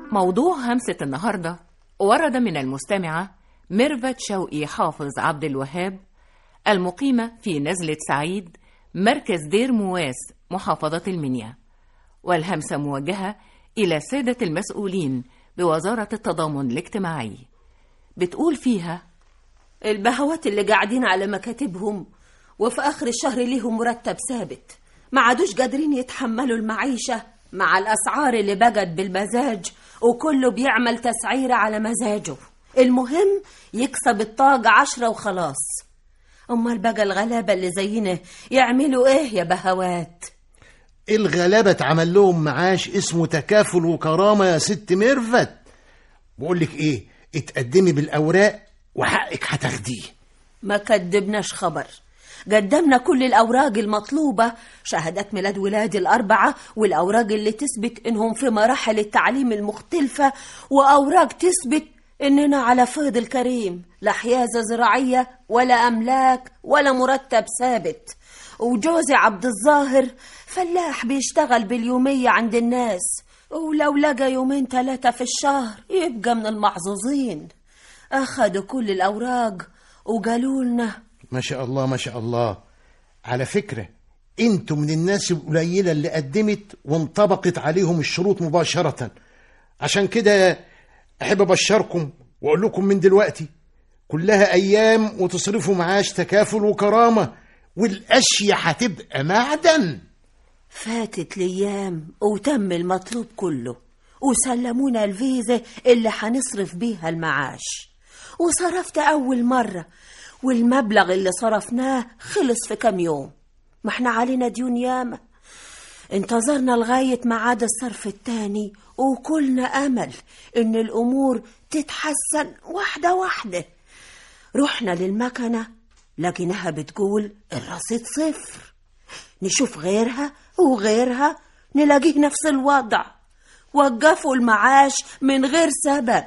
موضوع همسة النهاردة ورد من المستمعة ميرفت شوقي حافظ عبد الوهاب المقيمة في نزلة سعيد مركز دير مواس محافظة المنيا والهمسة موجهة إلى السادة المسؤولين بوزارة التضامن الاجتماعي بتقول فيها البهوات اللي قاعدين على مكاتبهم وفي آخر الشهر ليهم مرتب ثابت ما عادوش قادرين يتحملوا المعيشة مع الأسعار اللي بقت بالمزاج وكله بيعمل تسعيرة على مزاجه المهم يكسب الطاق عشرة وخلاص أمال بقى الغلابة اللي زينا يعملوا إيه يا بهوات الغلابة اتعمل لهم معاش اسمه تكافل وكرامة يا ست ميرفت بقول لك ايه اتقدمي بالاوراق وحقك هتاخديه ما كدبناش خبر قدمنا كل الأوراق المطلوبة شهادات ميلاد ولادي الأربعة والأوراق اللي تثبت إنهم في مراحل التعليم المختلفة وأوراق تثبت إننا على فيض الكريم لا حيازة زراعية ولا أملاك ولا مرتب ثابت وجوزي عبد الظاهر فلاح بيشتغل باليومية عند الناس ولو لقى يومين ثلاثة في الشهر يبقى من المحظوظين أخدوا كل الأوراق وقالوا لنا ما شاء الله ما شاء الله على فكرة انتوا من الناس القليلة اللي قدمت وانطبقت عليهم الشروط مباشرة عشان كده احب ابشركم واقول لكم من دلوقتي كلها ايام وتصرفوا معاش تكافل وكرامة والاشياء هتبقى معدن فاتت الأيام وتم المطلوب كله وسلمونا الفيزا اللي هنصرف بيها المعاش وصرفت أول مرة والمبلغ اللي صرفناه خلص في كام يوم ما احنا علينا ديون ياما انتظرنا لغاية ميعاد الصرف التاني وكلنا أمل إن الأمور تتحسن واحدة واحدة رحنا للمكنة لقيناها بتقول الرصيد صفر نشوف غيرها وغيرها نلاقيه نفس الوضع وقفوا المعاش من غير سبب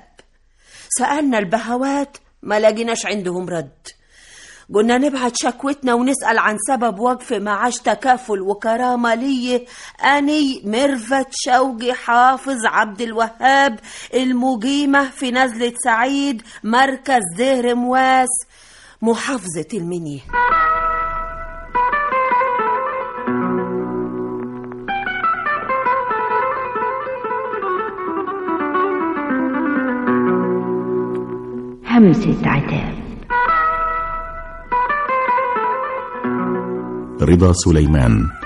سألنا البهوات ما لقيناش عندهم رد قلنا نبعت شكوتنا ونسأل عن سبب وقف معاش تكافل وكرامة لي أني ميرفت شوقي حافظ عبد الوهاب المقيمة في نزلة سعيد مركز دهر مواس محافظة المنيا همسة عتاب رضا سليمان